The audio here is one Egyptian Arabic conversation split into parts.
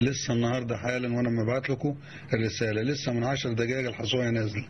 لسه النهارده حالا وانا مبعت لكم الرساله لسه من 10 دقائق الحصويه نازله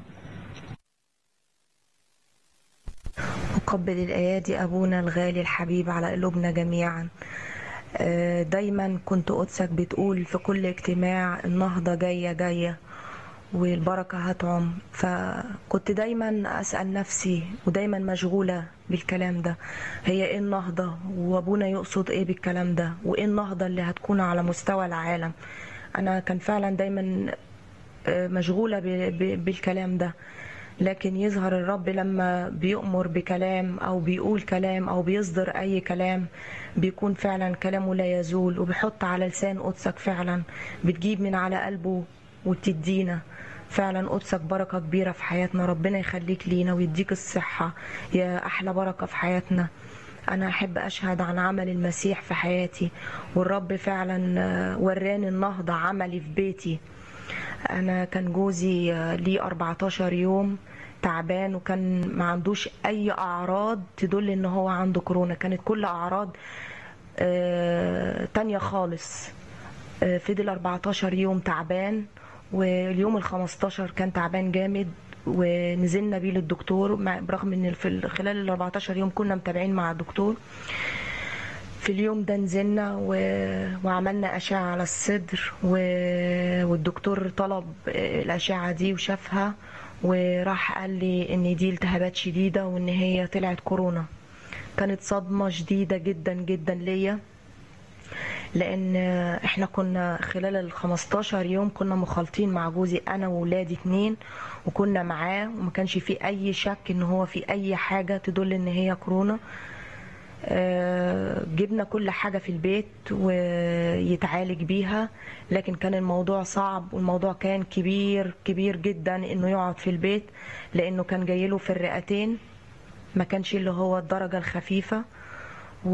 أقبل الأيادي أبونا الغالي الحبيب على قلوبنا جميعا آه، دايما كنت قدسك بتقول في كل اجتماع النهضة جاية جاية والبركة هتعم فكنت دايما أسأل نفسي ودايما مشغولة بالكلام ده هي ايه النهضة وابونا يقصد ايه بالكلام ده وايه النهضة اللي هتكون على مستوى العالم انا كان فعلا دايما آه، مشغولة ب- ب- بالكلام ده لكن يظهر الرب لما بيؤمر بكلام او بيقول كلام او بيصدر اي كلام بيكون فعلا كلامه لا يزول وبيحط على لسان قدسك فعلا بتجيب من على قلبه وتدينا فعلا قدسك بركة كبيرة في حياتنا ربنا يخليك لينا ويديك الصحة يا أحلى بركة في حياتنا أنا أحب أشهد عن عمل المسيح في حياتي والرب فعلا آه، وراني النهضة عملي في بيتي انا كان جوزي آه، ليه 14 يوم تعبان وكان ما عندوش اي اعراض تدل ان هو عنده كورونا كانت كل اعراض آه، تانية خالص آه، فضل 14 يوم تعبان واليوم ال 15 كان تعبان جامد ونزلنا بيه للدكتور مع- برغم ان في ال- خلال ال 14 يوم كنا متابعين مع الدكتور في اليوم ده نزلنا و... وعملنا أشعة على الصدر و... والدكتور طلب الأشعة دي وشافها وراح قال لي إن دي التهابات شديدة وإن هي طلعت كورونا كانت صدمة شديدة جدا جدا ليا لان احنا كنا خلال ال 15 يوم كنا مخالطين مع جوزي انا وولادي اتنين وكنا معاه وما كانش في اي شك ان هو في اي حاجه تدل ان هي كورونا آه، جبنا كل حاجة في البيت ويتعالج بيها لكن كان الموضوع صعب والموضوع كان كبير كبير جدا انه يقعد في البيت لانه كان جايله في الرئتين ما كانش اللي هو الدرجة الخفيفة و...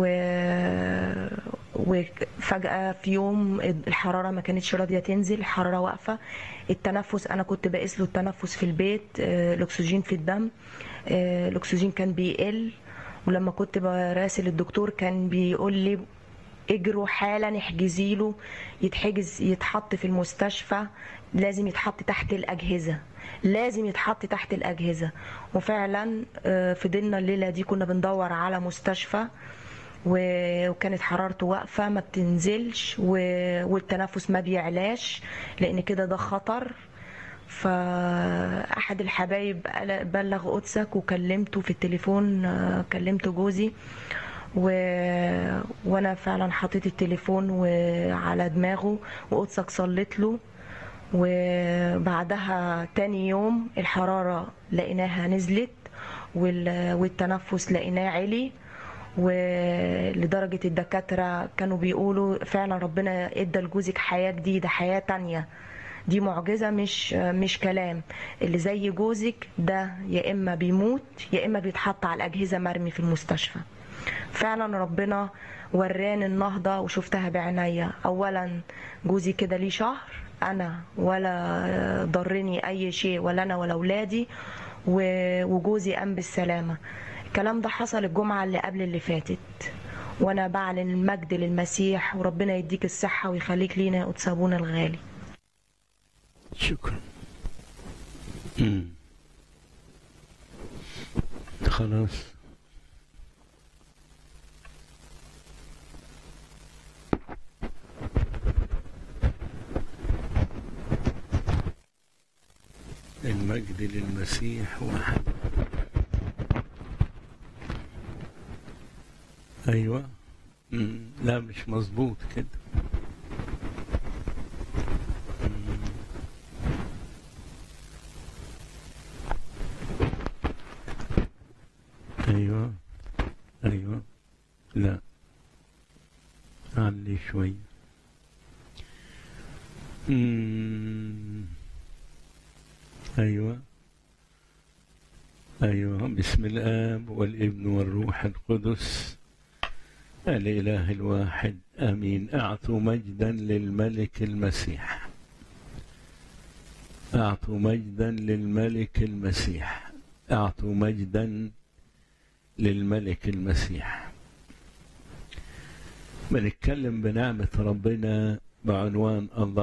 وفجأة في يوم الحرارة ما كانتش راضية تنزل الحرارة واقفة التنفس أنا كنت بقيس له التنفس في البيت آه، الأكسجين في الدم آه، الأكسجين كان بيقل ولما كنت براسل الدكتور كان بيقول لي اجروا حالا احجزي له يتحجز يتحط في المستشفى لازم يتحط تحت الأجهزة لازم يتحط تحت الأجهزة وفعلا آه، فضلنا الليلة دي كنا بندور على مستشفى و- وكانت حرارته واقفة ما بتنزلش و- والتنفس ما بيعلاش لأن كده ده خطر فأحد الحبايب قال- بلغ قدسك وكلمته في التليفون آه، كلمت جوزي و... وانا فعلا حطيت التليفون و- على دماغه وقدسك صليت له وبعدها تاني يوم الحرارة لقيناها نزلت وال... والتنفس لقيناه علي ولدرجة الدكاترة كانوا بيقولوا فعلا ربنا ادى لجوزك حياة جديدة حياة تانية دي معجزة مش مش كلام اللي زي جوزك ده يا إما بيموت يا إما بيتحط على الأجهزة مرمي في المستشفى فعلا ربنا وراني النهضة وشفتها بعينيا أولا جوزي كده ليه شهر أنا ولا ضرني أي شيء ولا أنا ولا أولادي و- وجوزي قام بالسلامة الكلام ده حصل الجمعة اللي قبل اللي فاتت وأنا بعلن المجد للمسيح وربنا يديك الصحة ويخليك لينا يا قدس أبونا الغالي شكرا مم. خلاص المجد للمسيح وحده ايوه مم. لا مش مظبوط كده ايوه ايوه لا علي شوي مم. ايوه ايوه بسم الاب والابن والروح القدس الاله الواحد امين اعطوا مجدا للملك المسيح اعطوا مجدا للملك المسيح اعطوا مجدا للملك المسيح بنتكلم بنعمة ربنا بعنوان الله